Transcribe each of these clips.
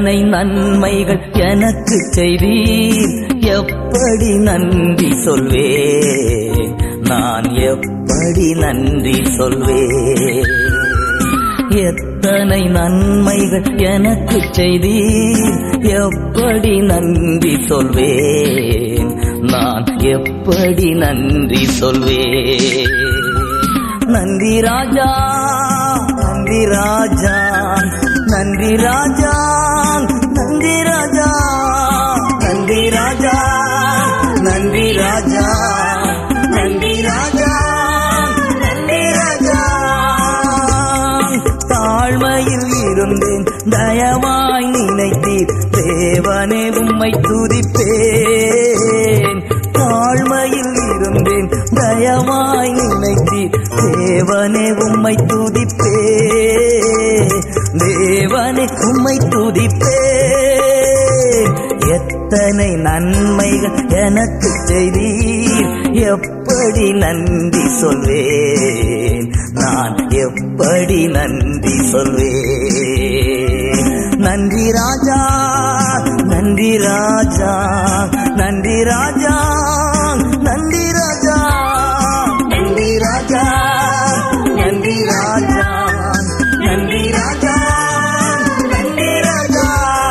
எத்தனை நன்மைகள் எனக்கு செய்தீர் எப்படி நன்றி சொல்வேன் நான் எப்படி நன்றி சொல்வேன் எத்தனை நன்மைகள் எனக்கு செய்தீர் எப்படி நன்றி சொல்வேன் நான் எப்படி நன்றி சொல்வேன் நன்றி ராஜா நன்றி ராஜா நன்றி ராஜா நன்றி ராஜா நன்றி ராஜா நன்றி ராஜா நன்றி ராஜா நன்றி ராஜா தாழ்மையில் இருந்தேன் தயவாய் நினைத்தீர் தேவனே உம்மை துதிப்பேன் தாழ்மையில் இருந்தேன் தயவாய் நினைத்தீர் தேவனே உம்மை துதிப்பே தேவனே உம்மை துதிப்பே எத்தனை நன்மைகள் எனக்கு செய்தீர் எப்படி நன்றி சொல்வேன் நான் எப்படி நன்றி சொல்வேன் நன்றி ராஜா நன்றி ராஜா நன்றி ராஜா நன்றி ராஜா நன்றி ராஜா நன்றி ராஜா நன்றி ராஜா நன்றி ராஜா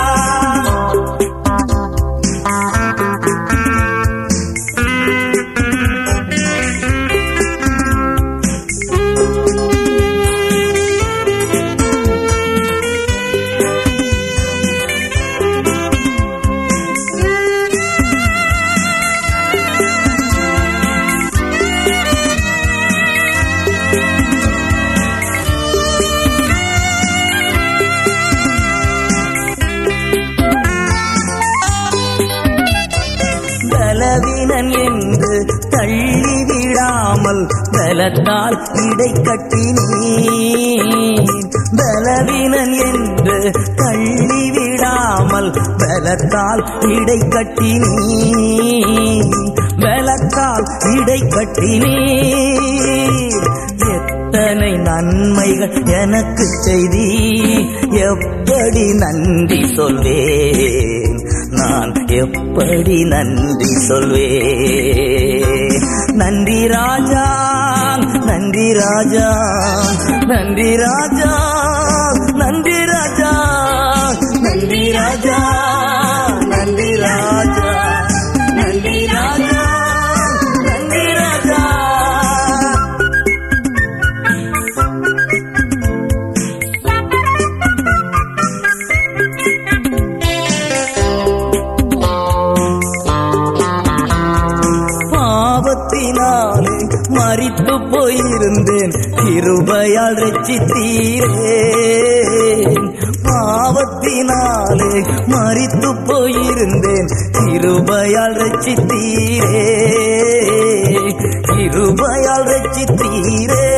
பலவீனன் என்று தள்ளிவிடாமல் பலத்தால் இடை கட்டினீர் பலவீனன் என்று தள்ளிவிடாமல் பலத்தால் இடை கட்டினீர் பலத்தால் இடை கட்டினீர் எத்தனை நன்மைகள் எனக்கு செய்தி எப்படி நன்றி சொல்வேன் நான் எப்படி நன்றி சொல்வேன் நன்றி ராஜா நன்றி ராஜா நன்றி ராஜா நன்றி ராஜா நன்றி ராஜா நன்றி ராஜா நன்றி ராஜா நன்றி ராஜா பாவத்தினாலே மறித்து போயிருந்தேன் கிருபையால் ரட்சித்தீரே பாவத்தினாலே மறித்து போயிருந்தேன் கிருபையால் ரட்சித்தீரே கிருபையால் ரட்சித்தீரே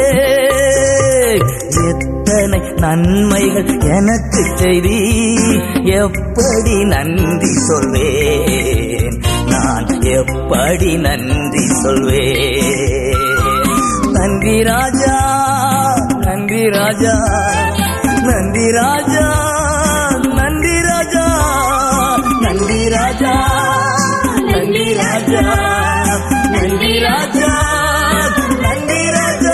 எத்தனை நன்மைகள் எனக்கு செய்தி எப்படி நன்றி சொல்வேன் நான் எப்படி நன்றி சொல்வேன் நன்றி ராஜா நன்றி ராஜா நன்றி ராஜா நன்றி ராஜா நன்றி ராஜா நன்றி ராஜா நன்றி ராஜா நன்றி ராஜா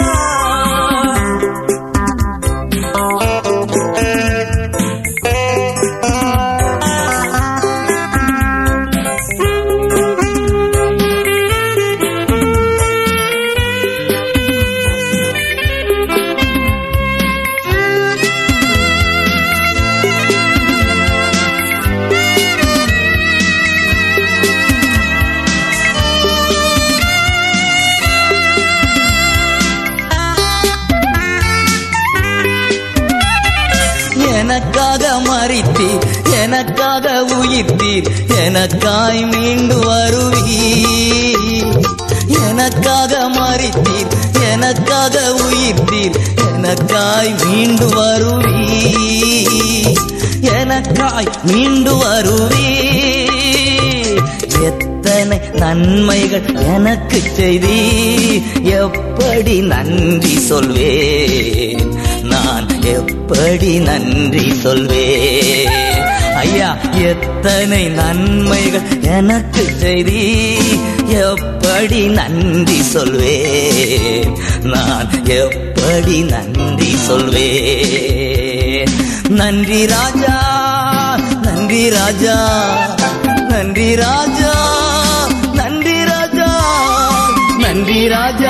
எனக்காக மறித்தீர் எனக்காக உயிர்த்தீர் எனக்காய் மீண்டு வருவீர் எனக்காக மறித்தீர் எனக்காக உயிர்த்தீர் எனக்காய் மீண்டு வருவீர் எனக்காய் மீண்டு வருவீர் எத்தனை நன்மைகள் எனக்கு செய்தி எப்படி நன்றி சொல்வேன் நான் எப்படி நன்றி சொல்வேன் ஐயா எத்தனை நன்மைகள் எனக்கு செய்தி எப்படி நன்றி சொல்வேன் நான் எப்படி நன்றி சொல்வேன் நன்றி ராஜா நன்றி ராஜா நன்றி ராஜா நன்றி ராஜா நன்றி ராஜா